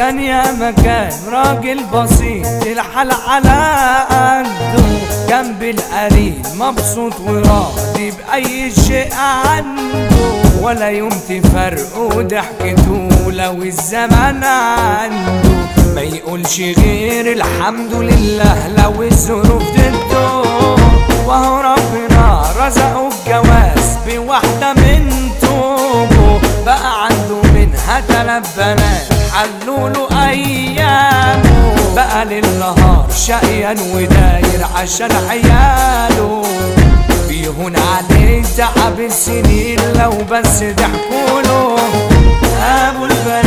كان يا مكان راجل بسيط الحل على قده جنب القليل مبسوط وراضي بأي شيء عنده ولا يوم تفرقوا ضحكته لو الزمان عنده ما يقولش غير الحمد لله لو الظروف ضده وهو ربنا رزقه الجواز بواحدة من توبه بقى عنده منها تلات بنات حلوا له أيامه بقى للنهار شقيان وداير عشان عياله بيهون عليه تعب السنين لو بس ضحكوله أبو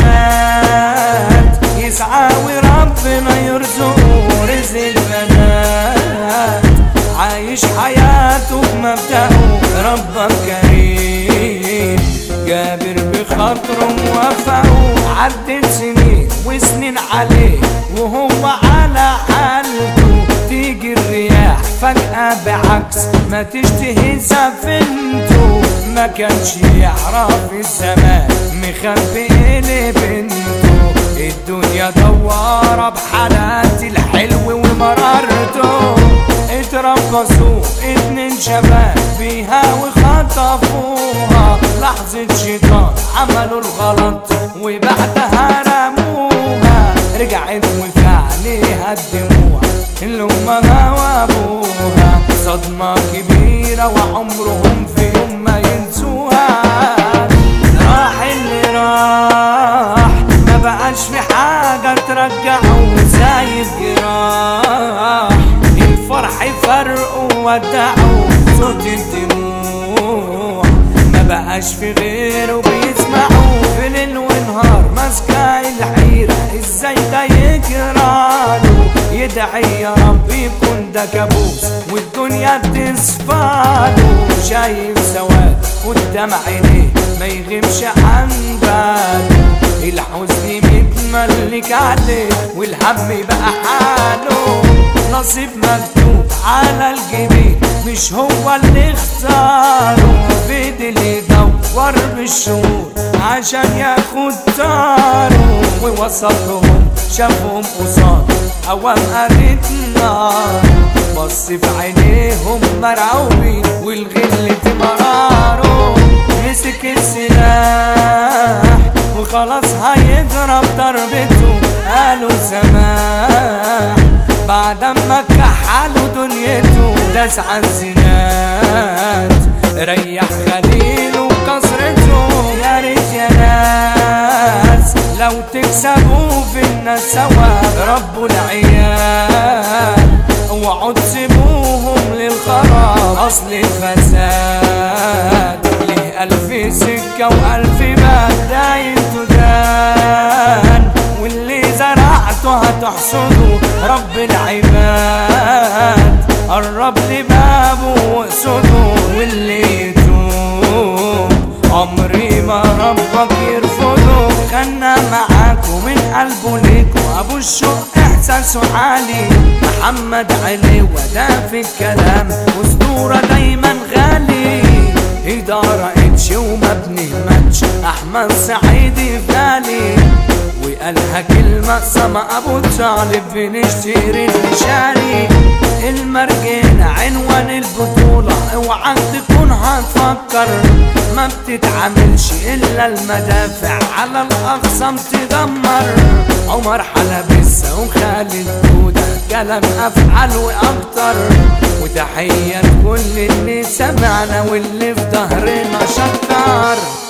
البنات يسعى وربنا يرزقه رزق البنات عايش حياته بمبدأه ربك كريم جابر بخاطره موفقه عدت سنين وسنين عليه وهو على حالته تيجي الرياح فجأة بعكس ما تشتهي سفينته ما كانش يعرف الزمان مخبي إيه بنته الدنيا دوارة بحالات الحلو ومرارته اتربصوا اتنين شباب بيها وخطفوها لحظة شيطان عملوا الغلط وبعدها رموها رجعت وفي عليها الدموع اللي امها وابوها صدمة كبيرة وعمرهم في يوم ما ينسوها راح اللي راح ما بقاش في حاجة ترجعه سايب جراح الفرح فرقه ودعه صوت الدموع ما بقاش في غيره بيسمعه في ليل ونهار ماسكة الحيرة ازاي ده يجراله يدعي يا رب يكون ده كابوس والدنيا بتصفاله شايف سواد قدام عينيه ما يغيبش عن باله الحزن متملك عليه والهم بقى حاله نصيب مكتوب على الجبين مش هو اللي اختاره بيد اللي يدور بالشهور عشان ياخد طاره ووصلهم شافهم قصاد اوام قريت نار بص في عينيهم مرعوبين والغل في مراره مسك السلاح وخلاص هيضرب ضربته قالوا سماح بعد ما كحلوا دنيته داس على الزنات ريح خليل وكسرته يا ريت يا ناس لو تكسبوا في الناس سوا ربوا العيال اوعوا تسيبوهم للخراب اصل الفساد ليه الف سكه والف باب دايم تدان واللي زرعته هتحصده رب العباد قرب لبابه واقصده واللي يتوب عمري ما ربك يرفضه خلنا معاكم من قلبه ليكوا ابو الشوق احساسه عالي محمد علي وده في الكلام اسطوره دايما غالي إدارة اتش وما بنهمتش أحمد سعيدي في بالي وقالها كلمة سما أبو طالب بنشتري النشاري المرجين عنوان البطولة اوعى تكون هتفكر ما بتتعاملش إلا المدافع على الأقسام تدمر عمر حلبسة وخالد جودة كلام أفعال وأكتر وتحية لكل اللي سمعنا واللي في ظهرنا شكر